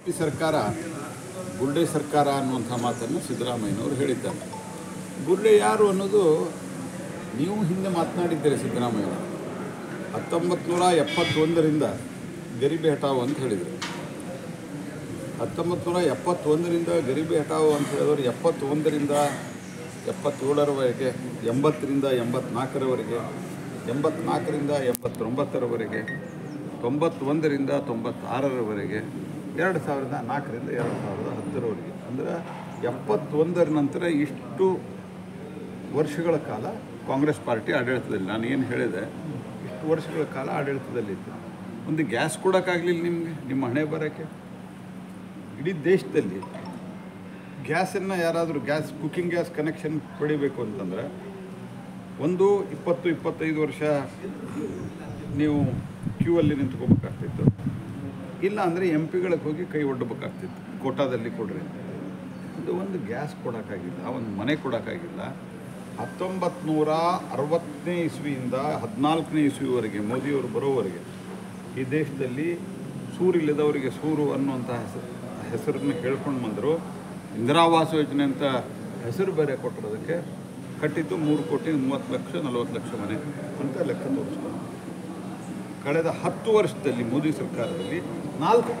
ಈ ಸರ್ಕಾರ ಗುರ್ಡೆ ಸರ್ಕಾರ ಅನ್ನುವಂಥ ಮಾತನ್ನು ಸಿದ್ದರಾಮಯ್ಯನವರು ಹೇಳಿದ್ದಾರೆ ಗುರ್ಡೆ ಯಾರು ಅನ್ನೋದು ನೀವು ಹಿಂದೆ ಮಾತನಾಡಿದ್ದೀರಿ ಸಿದ್ದರಾಮಯ್ಯ ಹತ್ತೊಂಬತ್ತು ನೂರ ಎಪ್ಪತ್ತೊಂದರಿಂದ ಗರಿಬೆ ಹಟಾವು ಅಂತ ಹೇಳಿದರು ಹತ್ತೊಂಬತ್ತು ನೂರ ಎಪ್ಪತ್ತೊಂದರಿಂದ ಗರಿಬೆ ಹಟಾವು ಅಂತ ಹೇಳಿದವರು ಎಪ್ಪತ್ತೊಂದರಿಂದ ಎಪ್ಪತ್ತೇಳರವರೆಗೆ ಎಂಬತ್ತರಿಂದ ಎಂಬತ್ನಾಲ್ಕರವರೆಗೆ ಎಂಬತ್ನಾಲ್ಕರಿಂದ ಎಂಬತ್ತೊಂಬತ್ತರವರೆಗೆ ತೊಂಬತ್ತೊಂದರಿಂದ ತೊಂಬತ್ತಾರರವರೆಗೆ ಎರಡು ಸಾವಿರದ ನಾಲ್ಕರಿಂದ ಎರಡು ಸಾವಿರದ ಹತ್ತರವರೆಗೆ ಅಂದರೆ ಎಪ್ಪತ್ತೊಂದರ ನಂತರ ಇಷ್ಟು ವರ್ಷಗಳ ಕಾಲ ಕಾಂಗ್ರೆಸ್ ಪಾರ್ಟಿ ಆಡಳಿತದಲ್ಲಿ ನಾನು ಏನು ಹೇಳಿದೆ ಇಷ್ಟು ವರ್ಷಗಳ ಕಾಲ ಆಡಳಿತದಲ್ಲಿತ್ತು ಒಂದು ಗ್ಯಾಸ್ ಕೊಡೋಕ್ಕಾಗಲಿಲ್ಲ ನಿಮಗೆ ನಿಮ್ಮ ಹಣೆ ಬರೋಕ್ಕೆ ಇಡೀ ದೇಶದಲ್ಲಿ ಗ್ಯಾಸನ್ನು ಯಾರಾದರೂ ಗ್ಯಾಸ್ ಕುಕ್ಕಿಂಗ್ ಗ್ಯಾಸ್ ಕನೆಕ್ಷನ್ ಪಡಿಬೇಕು ಅಂತಂದರೆ ಒಂದು ಇಪ್ಪತ್ತು ಇಪ್ಪತ್ತೈದು ವರ್ಷ ನೀವು ಕ್ಯೂ ಅಲ್ಲಿ ನಿಂತ್ಕೋಬೇಕಾಗ್ತಿತ್ತು ಇಲ್ಲ ಅಂದರೆ ಎಂ ಪಿಗಳಿಗೆ ಹೋಗಿ ಕೈ ಒಡ್ಡಬೇಕಾಗ್ತಿತ್ತು ಕೋಟಾದಲ್ಲಿ ಕೊಡ್ರಿ ಅಂತ. ಇದು ಒಂದು ಗ್ಯಾಸ್ ಕೊಡೋಕ್ಕಾಗಿಲ್ಲ ಒಂದು ಮನೆ ಕೊಡೋಕ್ಕಾಗಿಲ್ಲ ಹತ್ತೊಂಬತ್ತು ನೂರ ಅರವತ್ತನೇ ಇಸ್ವಿಯಿಂದ ಹದಿನಾಲ್ಕನೇ ಇಸ್ವಿವರೆಗೆ ಮೋದಿಯವರು ಬರೋವರೆಗೆ ಈ ದೇಶದಲ್ಲಿ ಸೂರಿಲ್ಲದವರಿಗೆ ಸೂರು ಅನ್ನುವಂಥ ಹೆಸರು ಹೆಸರನ್ನು ಹೇಳ್ಕೊಂಡು ಬಂದರು ಇಂದಿರಾವಾಸ ಯೋಜನೆ ಅಂತ ಹೆಸರು ಬೇರೆ ಕೊಟ್ಟಿರೋದಕ್ಕೆ ಕಟ್ಟಿದ್ದು ಮೂರು ಕೋಟಿ ಮೂವತ್ತು ಲಕ್ಷ ನಲವತ್ತು ಲಕ್ಷ ಮನೆ ಅಂತ ಲೆಕ್ಕ ತೋರಿಸ್ತಾರೆ ಕಳೆದ ಹತ್ತು ವರ್ಷದಲ್ಲಿ ಮೋದಿ ಸರ್ಕಾರದಲ್ಲಿ ನಾಲ್ಕು